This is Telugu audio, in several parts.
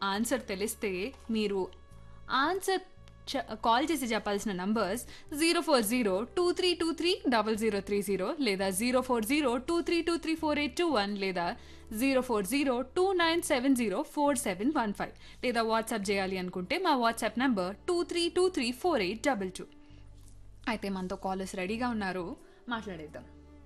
ఆన్సర్ తెలిస్తే మీరు ఆన్సర్ కాల్ చేసి చెప్పాల్సిన numbers zero four zero two three two three double zero three zero లేదా zero four zero two three two three four eight two one లేదా zero four zero two nine seven zero four seven one five లేదా వాట్సాప్ చేయాలి అనుకుంటే మా WhatsApp number two three two three four eight double two అయితే మనతో కాలర్స్ రెడీగా ఉన్నారు మాట్లాడేద్దాం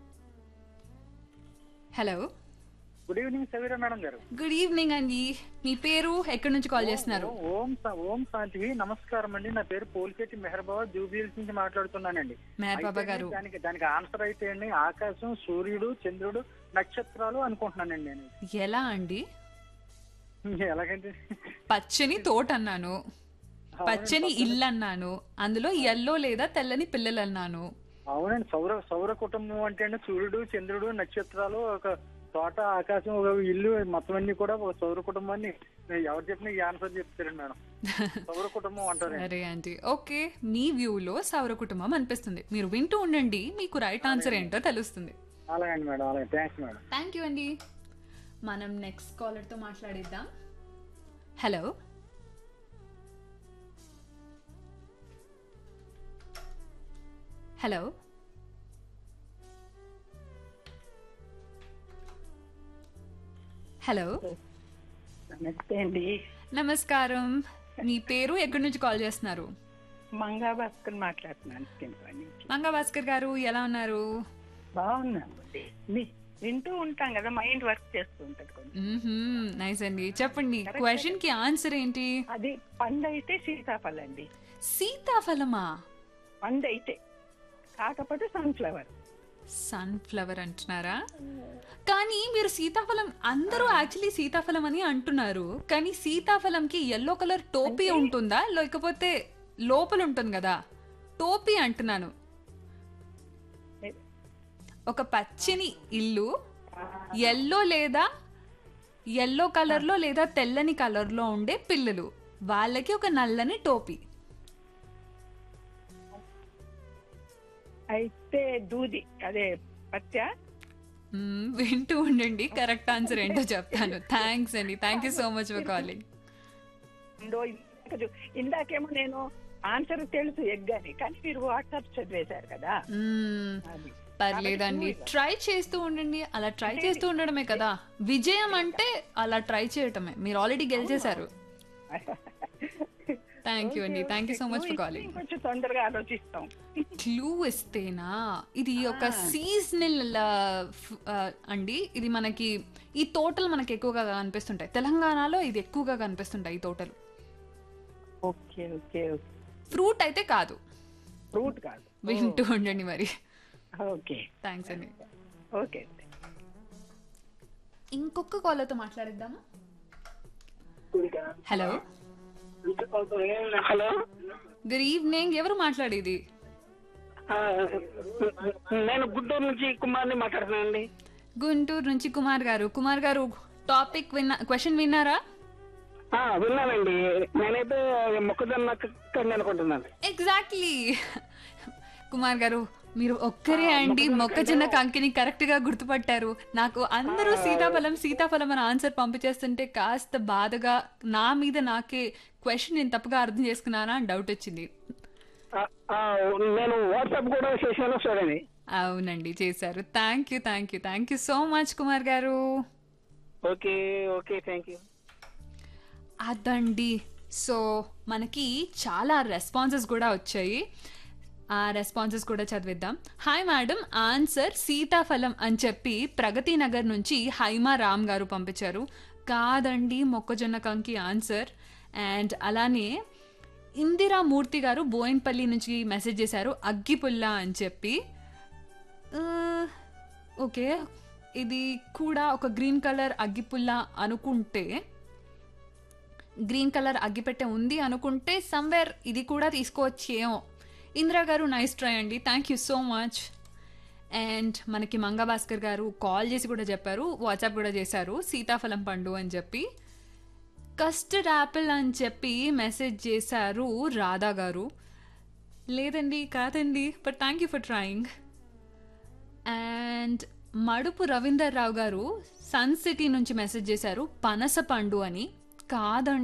hello good evening Saveera madam గారు గుడ్ ఈవినింగ్ అండి మీ పేరు ఎక్కడి నుంచి కాల్ చేస్తున్నారు ఓం స- ఓం శాంతి నమస్కారం అండి నా పేరు పోలిశెట్టి మెహర్బాబా జూబిల్స్ నుంచి మాట్లాడుతున్నానండి మెహర్ బాబా అయితే గారు దానికి దానికి ఆన్సర్ అయితే అండి ఆకాశం సూర్యుడు చంద్రుడు నక్షత్రాలు అనుకుంటున్నానండి నేను ఎలా అండి ఎలాగంటే పచ్చని తోట అన్నాను పచ్చని ఇల్లు అన్నాను అందులో ఎల్లో లేదా తెల్లని పిల్లలు అన్నాను అవునండి సౌర సౌర కుటుంబం అంటే అండి సూర్యుడు చంద్రుడు నక్షత్రాలు ఒక తోట ఆకాశం ఒక ఇల్లు మొత్తం అన్ని కూడా ఒక సౌర కుటుంబాన్ని ఎవరు చెప్పినా ఈ ఆన్సర్ చెప్తారండి మేడం సౌర కుటుంబం అంటారు సరే ఆంటీ ఓకే మీ వ్యూలో సౌర కుటుంబం అనిపిస్తుంది మీరు వింటూ ఉండండి మీకు రైట్ ఆన్సర్ ఏంటో తెలుస్తుంది అలాగండి మేడం అలాగే థ్యాంక్స్ మేడం థ్యాంక్ యూ అండి మనం నెక్స్ట్ కాలర్తో మాట్లాడిద్దాం హలో హలో హలో నమస్తే అండి నమస్కారం మీ పేరు ఎక్కడి నుంచి కాల్ చేస్తున్నారు మంగా భాస్కర్ మాట్లాడుతున్నాను తినపని నుంచి మంగా భాస్కర్ గారు ఎలా ఉన్నారు బాగున్నామండి మీ వింటూ ఉంటాం కదా మైండ్ వర్క్ చేస్తూ ఉంటది కొంచెం నైస్ అండి చెప్పండి క్వశ్చన్ కి ఆన్సర్ ఏంటి అది పండు అయితే సీతాఫలం అండి సీతాఫలమా పండు అయితే కాకపోతే సన్ఫ్లవర్ సన్ఫ్లవర్ అంటున్నారా కానీ మీరు సీతాఫలం అందరూ యాక్చువల్లీ సీతాఫలం అని అంటున్నారు కానీ సీతాఫలంకి ఎల్లో కలర్ టోపీ ఉంటుందా లేకపోతే లోపల ఉంటుంది కదా టోపీ అంటున్నాను ఒక పచ్చని ఇల్లు ఎల్లో లేదా ఎల్లో కలర్లో లేదా తెల్లని కలర్లో ఉండే పిల్లలు వాళ్ళకి ఒక నల్లని టోపీ అయితే దూది అదే పచ్చ మ్మ్, వింటూ ఉండండి కరెక్ట్ ఆన్సర్ ఏంటో చెప్తాను థ్యాంక్స్ అండి thank you so much for calling పండు ఇందాక చూ- ఇందాకేమో నేను ఆన్సర్ తెలుసు ఎగ్ అని కానీ మీరు వాట్సాప్ చదివేశారు కదా అది పర్లేదండి ట్రై చేస్తూ ఉండండి అలా ట్రై చేస్తూ ఉండడమే కదా విజయం అంటే అలా ట్రై చేయటమే మీరు ఆల్రెడీ గెలిచేశారు థ్యాంక్ యూ అండి thank you so much for calling కొంచెం తొందరగా ఆలోచిస్తాం క్లూ ఇస్తేనా ఇది ఒక సీజనల్ అండి ఇది మనకి ఈ తోటలు మనకి ఎక్కువగా కనిపిస్తుంటాయి తెలంగాణలో ఇది ఎక్కువగా కనిపిస్తుంటాయి ఈ తోటలు ఓకే ఓకే ఓకే ఫ్రూట్ అయితే కాదు ఫ్రూట్ కాదు వింటూ ఉండండి మరి ఓకే థ్యాంక్స్ అండి ఓకే ఇంకొక కాలర్తో మాట్లాడిద్దామా హలో హలో గుడ్ ఈవినింగ్ ఎవరు మాట్లాడేది ఆ, నేను గుంటూరు నుంచి కుమార్ని మాట్లాడుతున్నానండి గుంటూరు నుంచి కుమార్ గారు కుమార్ గారు టాపిక్ విన్నా క్వశ్చన్ విన్నారా ఆ, విన్నానండి నేనైతే మొక్కజొన్న కండి అనుకుంటున్నాను ఎగ్జాక్ట్లీ కుమార్ గారు మీరు ఒక్కరే అండి మొక్కజొన్న కంకిని కరెక్ట్ గా గుర్తుపట్టారు నాకు అందరూ సీతాఫలం సీతాఫలం అని ఆన్సర్ పంపించేస్తుంటే కాస్త బాధగా నా మీద నాకే క్వశ్చన్ నేను తప్పుగా అర్థం చేసుకున్నానా అని డౌట్ వచ్చింది ఆ, ఆ, నేను వాట్సాప్ కూడా చేశాను చూడండి అవునండి చేశారు thank you thank you thank you so much Kumar గారు ఓకే ఓకే థ్యాంక్ యూ అదండి సో మనకి చాలా రెస్పాన్సెస్ కూడా వచ్చాయి ఆ రెస్పాన్సెస్ కూడా చదివిద్దాం హాయ్ మేడం ఆన్సర్ సీతాఫలం అని చెప్పి ప్రగతి నగర్ నుంచి హైమా రామ్ గారు పంపించారు కాదండి మొక్కజొన్న కంకి ఆన్సర్ అండ్ అలానే ఇందిరా మూర్తి గారు బోయిన్పల్లి నుంచి మెసేజ్ చేశారు అగ్గిపుల్ల అని చెప్పి ఆ, ఓకే ఇది కూడా ఒక గ్రీన్ కలర్ అగ్గిపుల్ల అనుకుంటే గ్రీన్ కలర్ అగ్గిపెట్టె ఉంది అనుకుంటే సమ్వేర్ ఇది కూడా తీసుకోవచ్చేమో ఇందిరా గారు నైస్ ట్రై అండి thank you so much and మనకి మంగా భాస్కర్ గారు కాల్ చేసి కూడా చెప్పారు వాట్సాప్ కూడా చేశారు సీతాఫలం పండు అని చెప్పి కస్టర్డ్ యాపిల్ అని చెప్పి మెసేజ్ చేశారు రాధా గారు లేదండి కాదండి but thank you for trying and Madupu Ravinder Rao గారు సన్ సిటీ నుంచి మెసేజ్ చేశారు పనస పండు అని కాదండి